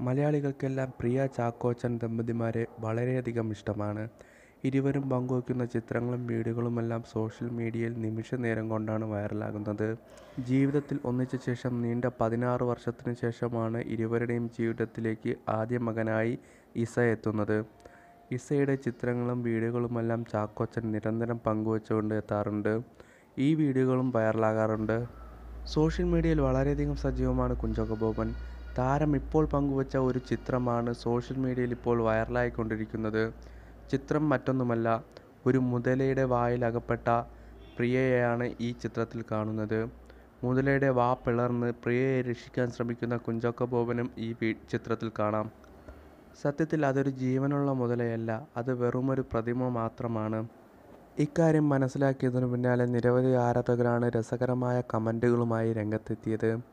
മലയാളികൾക്കെല്ലാം പ്രിയ ചാക്കോച്ചൻ ദമ്പതിമാരെ വളരെയധികം ഇഷ്ടമാണ് ഇരുവരും പങ്കുവയ്ക്കുന്ന ചിത്രങ്ങളും വീഡിയോകളുമെല്ലാം സോഷ്യൽ മീഡിയയിൽ നിമിഷ നേരം കൊണ്ടാണ് വൈറലാകുന്നത് ജീവിതത്തിൽ ഒന്നിച്ച ശേഷം നീണ്ട പതിനാറ് വർഷത്തിനു ശേഷമാണ് ഇരുവരുടെയും ജീവിതത്തിലേക്ക് ആദ്യ മകനായി ഇസ എത്തുന്നത് ഇസയുടെ ചിത്രങ്ങളും വീഡിയോകളുമെല്ലാം ചാക്കോച്ചൻ നിരന്തരം പങ്കുവച്ചുകൊണ്ട് എത്താറുണ്ട് ഈ വീഡിയോകളും വൈറലാകാറുണ്ട് സോഷ്യൽ മീഡിയയിൽ വളരെയധികം സജീവമാണ് കുഞ്ചാക്കോ ബോബൻ താരം ഇപ്പോൾ പങ്കുവച്ച ഒരു ചിത്രമാണ് സോഷ്യൽ മീഡിയയിൽ ഇപ്പോൾ വൈറലായിക്കൊണ്ടിരിക്കുന്നത് ചിത്രം മറ്റൊന്നുമല്ല ഒരു മുതലയുടെ വായിൽ അകപ്പെട്ട പ്രിയയെയാണ് ഈ ചിത്രത്തിൽ കാണുന്നത് മുതലയുടെ വാ പിളർന്ന് പ്രിയയെ രക്ഷിക്കാൻ ശ്രമിക്കുന്ന കുഞ്ചാക്കോ ബോബനും ഈ വീ- ചിത്രത്തിൽ കാണാം സത്യത്തിൽ അതൊരു ജീവനുള്ള മുതലയല്ല അത് വെറുമൊരു പ്രതിമ മാത്രമാണ് ഇക്കാര്യം മനസ്സിലാക്കിയതിനു പിന്നാലെ നിരവധി ആരാധകരാണ് രസകരമായ കമൻറ്റുകളുമായി രംഗത്തെത്തിയത്